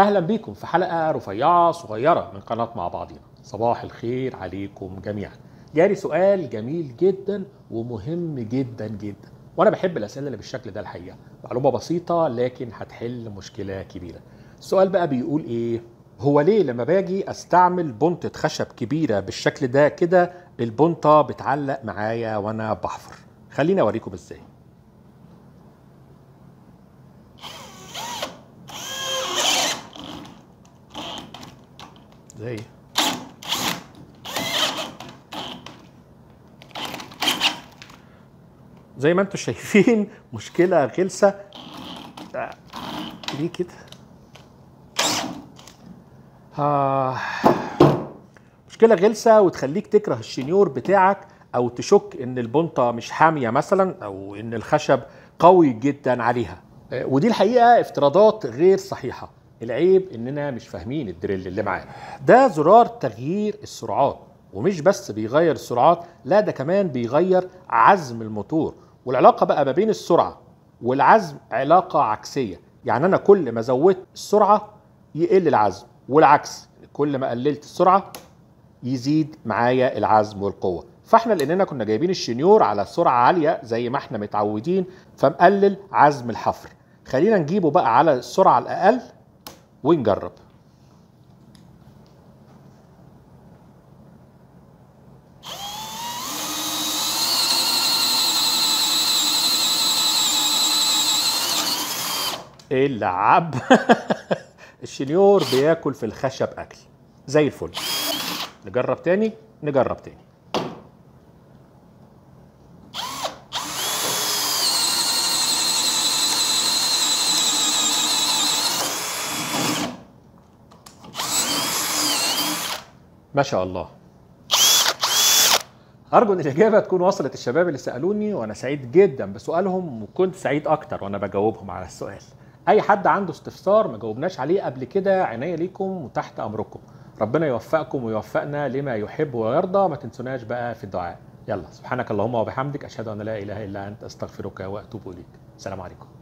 اهلا بيكم في حلقه رفيعه صغيره من قناه مع بعضينا صباح الخير عليكم جميعا جاري سؤال جميل جدا ومهم جدا جدا وانا بحب الاسئله اللي بالشكل ده الحقيقه معلومه بسيطه لكن هتحل مشكله كبيره السؤال بقى بيقول ايه هو ليه لما باجي استعمل بنطة خشب كبيرة بالشكل ده كده البنطة بتعلق معايا وانا بحفر خليني اوريكم ازاي زي زي ما انتم شايفين مشكلة غلسة آه، ليه كده آه. مشكلة غلسة وتخليك تكره الشنيور بتاعك او تشك ان البنطة مش حامية مثلا او ان الخشب قوي جدا عليها آه، ودي الحقيقة افتراضات غير صحيحة العيب اننا مش فاهمين الدريل اللي معانا ده زرار تغيير السرعات ومش بس بيغير السرعات لا ده كمان بيغير عزم الموتور والعلاقة بقى ما بين السرعة والعزم علاقة عكسية يعني أنا كل ما زودت السرعة يقل العزم والعكس كل ما قللت السرعة يزيد معايا العزم والقوة فاحنا لاننا كنا جايبين الشنيور على سرعة عالية زي ما احنا متعودين فمقلل عزم الحفر خلينا نجيبه بقى على السرعة الأقل ونجرب اللعب الشنيور بياكل في الخشب اكل زي الفل نجرب تاني نجرب تاني ما شاء الله ارجو ان الاجابه تكون وصلت الشباب اللي سالوني وانا سعيد جدا بسؤالهم وكنت سعيد اكتر وانا بجاوبهم على السؤال اي حد عنده استفسار ما جاوبناش عليه قبل كده عناية ليكم وتحت امركم ربنا يوفقكم ويوفقنا لما يحب ويرضى ما تنسوناش بقى في الدعاء يلا سبحانك اللهم وبحمدك اشهد ان لا اله الا انت استغفرك واتوب اليك السلام عليكم